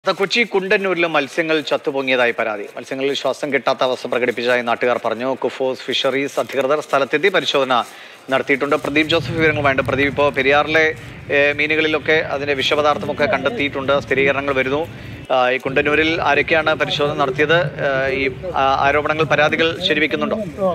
ദാ കൊച്ചി കുണ്ടന്നൂരിൽ മത്സ്യങ്ങൾ ചത്തുപൊങ്ങിയതായി പരാതി മത്സ്യങ്ങളിൽ ശ്വാസം കിട്ടാത്ത അവസ്ഥ പ്രകടിപ്പിച്ചതായി നാട്ടുകാർ പറഞ്ഞു കുഫോസ് ഫിഷറീസ് അധികൃതർ സ്ഥലത്തെത്തി പരിശോധന നടത്തിയിട്ടുണ്ട് പ്രദീപ് ജോസഫ് വിവരങ്ങൾ വേണ്ട പ്രദീപ് ഇപ്പോൾ പെരിയാറിലെ ഏഹ്, മീനുകളിലൊക്കെ അതിന്റെ വിഷപദാർത്ഥമൊക്കെ കണ്ടെത്തിയിട്ടുണ്ട് സ്ഥിരീകരണങ്ങൾ വരുന്നു ആ, ഈ കുണ്ടന്നൂരിൽ ആരൊക്കെയാണ് പരിശോധന നടത്തിയത് ആ, ഈ ആ, ആരോപണങ്ങൾ പരാതികൾ ശരിവെക്കുന്നുണ്ടോ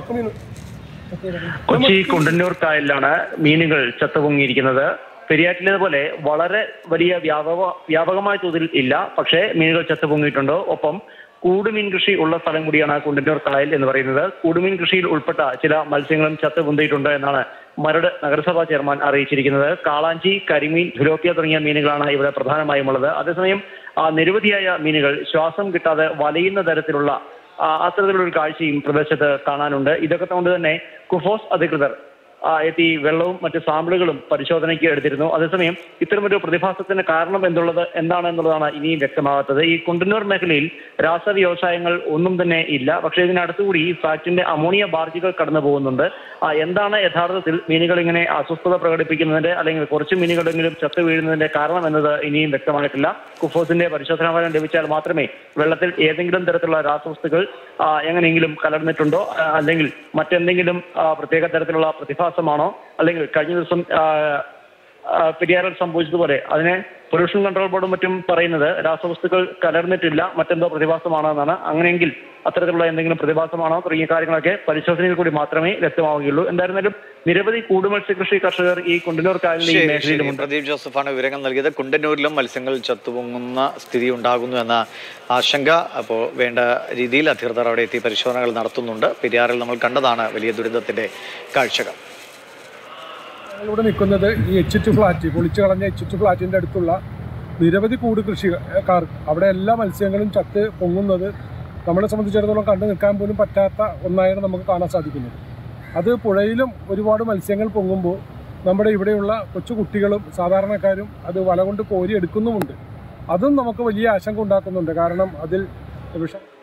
കൊച്ചി കുണ്ടന്നൂർ കായലിലാണ് മീനുകൾ ചത്തുപൊങ്ങിയിരിക്കുന്നത് പെരിയാറ്റിലേതുപോലെ വളരെ വലിയ വ്യാപക വ്യാപകമായ തോതിൽ ഇല്ല പക്ഷേ മീനുകൾ ചത്തുപൊങ്ങിയിട്ടുണ്ട് ഒപ്പം കൂടുമീൻ കൃഷി ഉള്ള സ്ഥലം കൂടിയാണ് കുണ്ടന്നൂർ കായൽ എന്ന് പറയുന്നത് കൂടുമീൻ കൃഷിയിൽ ഉൾപ്പെട്ട ചില മത്സ്യങ്ങളും ചത്തുപൊന്തിയിട്ടുണ്ട് എന്നാണ് മരട് നഗരസഭാ ചെയർമാൻ അറിയിച്ചിരിക്കുന്നത് കാളാഞ്ചി കരിമീൻ ധുലോപ്പിയ തുടങ്ങിയ മീനുകളാണ് ഇവിടെ പ്രധാനമായും ഉള്ളത് അതേസമയം ആ, നിരവധിയായ മീനുകൾ ശ്വാസം കിട്ടാതെ വലയുന്ന തരത്തിലുള്ള ആ, അത്തരത്തിലുള്ള ഒരു കാഴ്ചയും പ്രദേശത്ത് കാണാനുണ്ട് ഇതൊക്കെ കൊണ്ട് തന്നെ കുഫോസ് അധികൃതർ ആ, എത്തി വെള്ളവും മറ്റ് സാമ്പിളുകളും പരിശോധനയ്ക്ക് എടുത്തിരുന്നു അതേസമയം ഇത്തരമൊരു പ്രതിഭാസത്തിന് കാരണം എന്തുള്ളത് എന്താണ് എന്നുള്ളതാണ് ഇനിയും വ്യക്തമാകാത്തത് ഈ കുണ്ടന്നൂർ മേഖലയിൽ രാസവ്യവസായങ്ങൾ ഒന്നും തന്നെ ഇല്ല പക്ഷേ ഇതിനടുത്തുകൂടി ഈ ഫാക്ടറിന്റെ അമോണിയ ബാർജുകൾ കടന്നു പോകുന്നുണ്ട് ആ, എന്താണ് യഥാർത്ഥത്തിൽ മീനുകൾ ഇങ്ങനെ അസ്വസ്ഥത പ്രകടിപ്പിക്കുന്നതിന്റെ അല്ലെങ്കിൽ കുറച്ച് മീനുകളെങ്കിലും ചത്തു വീഴുന്നതിന്റെ കാരണം എന്നത് ഇനിയും വ്യക്തമായിട്ടില്ല കുഫോസിന്റെ പരിശോധനാ ഫലം ലഭിച്ചാൽ മാത്രമേ വെള്ളത്തിൽ ഏതെങ്കിലും തരത്തിലുള്ള രാസവസ്തുക്കൾ ആ, എങ്ങനെയെങ്കിലും കലർന്നിട്ടുണ്ടോ ആ, അല്ലെങ്കിൽ മറ്റെന്തെങ്കിലും ആ, പ്രത്യേക തരത്തിലുള്ള പ്രതിഭാസമാണോ അല്ലെങ്കിൽ കഴിഞ്ഞ ദിവസം ആ, ആ, പെരിയാറിൽ സംഭവിച്ചതുപോലെ അതിനെ പൊല്യൂഷൻ കൺട്രോൾ ബോർഡും മറ്റും പറയുന്നത് രാസവസ്തുക്കൾ കലർന്നിട്ടില്ല മറ്റെന്തോ പ്രതിഭാസമാണോ എന്നാണ് അങ്ങനെയെങ്കിൽ അത്തരത്തിലുള്ള എന്തെങ്കിലും പ്രതിഭാസമാണോ തുടങ്ങിയ കാര്യങ്ങളൊക്കെ പരിശോധനയിൽ കൂടി മാത്രമേ വ്യക്തമാവുകയുള്ളൂ എന്തായിരുന്നാലും നിരവധി കൂടുമത്സ്യകൃഷി കർഷകർ ഈ കുണ്ടന്നൂർ കായലിലെ ഈ ശരി, ശരി. മേഖലയിലുമുണ്ട് പ്രദീപ് ജോസഫാണ് വിവരങ്ങൾ നൽകിയത് കുണ്ടന്നൂരിലും മത്സ്യങ്ങൾ ചത്തുപൊങ്ങുന്ന സ്ഥിതി ഉണ്ടാകുന്നു എന്ന ആശങ്ക അപ്പോൾ വേണ്ട രീതിയിൽ അധികൃതർ അവിടെ എത്തി പരിശോധനകൾ നടത്തുന്നുണ്ട് പെരിയാറിൽ നമ്മൾ കണ്ടതാണ് വലിയ ദുരന്തത്തിന്റെ കാഴ്ചകൾ ഇവിടെ നിൽക്കുന്നത് ഈ എച്ച് ടു ഫ്ലാറ്റ് പൊളിച്ചു കളഞ്ഞ എച്ച് ടു ഫ്ലാറ്റിൻ്റെ അടുത്തുള്ള നിരവധി കൂട് കൃഷിക്കാർ അവിടെ എല്ലാ മത്സ്യങ്ങളും ചത്ത് പൊങ്ങുന്നത് നമ്മളെ സംബന്ധിച്ചിടത്തോളം കണ്ടു നിൽക്കാൻ പോലും പറ്റാത്ത ഒന്നായാണ് നമുക്ക് കാണാൻ സാധിക്കുന്നത് അത് പുഴയിലും ഒരുപാട് മത്സ്യങ്ങൾ പൊങ്ങുമ്പോൾ നമ്മുടെ ഇവിടെയുള്ള കൊച്ചു കുട്ടികളും സാധാരണക്കാരും അത് വല കൊണ്ട് കോരി എടുക്കുന്നുമുണ്ട് അതും നമുക്ക് വലിയ ആശങ്ക ഉണ്ടാക്കുന്നുണ്ട് കാരണം അതിൽ വിഷം